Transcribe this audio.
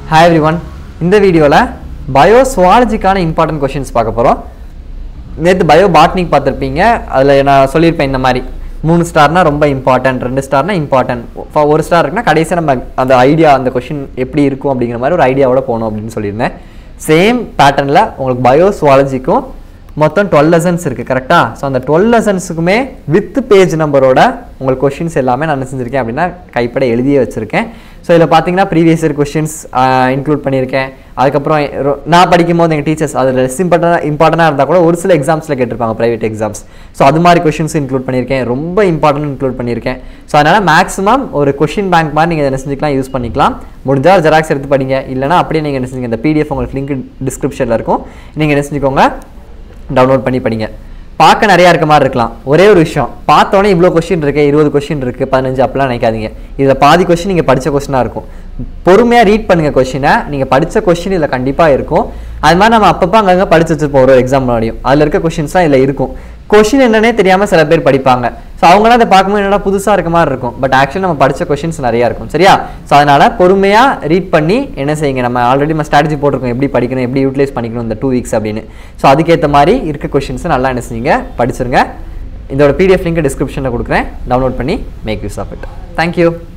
hi every one இந்த வீடியோவில் bio சுவாலஜிக்கான important questions பார்க்க போகிறோம் நேற்று பயோ பாட்னிக் பார்த்துருப்பீங்க அதில் நான் சொல்லியிருப்பேன் இந்த மாதிரி மூணு ஸ்டார்னா ரொம்ப இம்பார்ட்டன்ட் ரெண்டு ஸ்டார்னா இம்பார்ட்டன்ட் ஒரு ஸ்டார் இருக்குன்னா கடைசியாக நம்ம அந்த ஐடியா அந்த கொஷின் எப்படி இருக்கும் அப்படிங்கிற மாதிரி ஒரு ஐடியாவோட போகணும் அப்படின்னு சொல்லியிருந்தேன் சேம் பேட்டர்னில் உங்களுக்கு பயோ சுவாலஜிக்கும் மொத்தம் டுவெல் லெசன்ஸ் இருக்குது கரெக்டாக ஸோ அந்த டுவெல் லெசன்ஸுக்குமே வித் பேஜ் நம்பரோட உங்களுக்கு கொஷின்ஸ் எல்லாமே நான் என்ன செஞ்சுருக்கேன் அப்படின்னா கைப்பட எழுதியே வச்சுருக்கேன் ஸோ இதில் பார்த்தீங்கன்னா ப்ரீவியஸ் இயர் கொஷின்ஸ் இன்க்ளூட் பண்ணியிருக்கேன் அதுக்கப்புறம் ரொ- நான் படிக்கும் போது எங்கள் டீச்சர்ஸ் அதில் இம்பார்ட்டனாக இம்பார்ட்டனாக இருந்தால் கூட ஒரு சில எக்ஸாம்ஸில் கேட்டிருப்பாங்க ப்ரைவேட் எக்ஸாம்ஸ் ஸோ அது மாதிரி கொஷின்ஸ் இன்க்ளூட் பண்ணியிருக்கேன் ரொம்ப இம்பார்ட்டன்ட் இன்க்ளூட் பண்ணியிருக்கேன் ஸோ அதனால் மேக்ஸிமம் ஒரு கொஷின் பேங்க் மாதிரி நீங்கள் என்ன செஞ்சுக்கலாம் யூஸ் பண்ணிக்கலாம் முடிஞ்சால் ஜெராக்ஸ் எடுத்து படிங்க இல்லைனா அப்படியே நீங்கள் என்ன செஞ்சுங்க இந்த பிடிஎஃப் உங்களுக்கு லிங்க் டிஸ்கிரிப்ஷனில் இருக்கும் நீங்கள் என்ன செஞ்சுக்கோங்க டவுன்லோட் பண்ணி படிங்க பார்க்க நிறையா இருக்க மாதிரி இருக்கலாம் ஒரே ஒரு விஷயம் பார்த்தோன்னே இவ்வளோ கொஷின் இருக்கு இருபது கொஷின் இருக்குது பதினஞ்சு அப்படிலாம் நினைக்காதீங்க இதில் பாதி கொஷின் நீங்கள் படித்த கொஷினாக இருக்கும் பொறுமையாக ரீட் பண்ணுங்க கொஷினை நீங்கள் படித்த கொஷின் இதில் கண்டிப்பாக இருக்கும் அது மாதிரி நம்ம அப்பப்போ அங்கங்கே படிச்சு வச்சுருப்போம் ஒரு எக்ஸாம் முன்னாடியும் அதில் இருக்க கொஷின்ஸ்லாம் இதில் இருக்கும் கொஷின் என்னன்னே தெரியாமல் சில பேர் படிப்பாங்க ஸோ அவங்களாம் அதை பார்க்கும்போது என்னடா புதுசாக இருக்க மாதிரி இருக்கும் பட் ஆக்சுவலி நம்ம படித்த கொஷின்ஸ் நிறையா இருக்கும் சரியா ஸோ அதனால் பொறுமையாக ரீட் பண்ணி என்ன செய்யுங்க நம்ம ஆல்ரெடி நம்ம ஸ்ட்ராட்டஜி போட்டிருக்கோம் எப்படி படிக்கணும் எப்படி யூட்டிலைஸ் பண்ணிக்கணும் இந்த டூ வீக்ஸ் அப்படின்னு ஸோ அதுக்கேற்ற மாதிரி இருக்க கொஷின்ஸை நல்லா என்ன செய்யுங்க படிச்சிருங்க இதோட பிடிஎஃப் லிங்க் டிஸ்கிரிப்ஷனில் கொடுக்குறேன் டவுன்லோட் பண்ணி make use of it thank you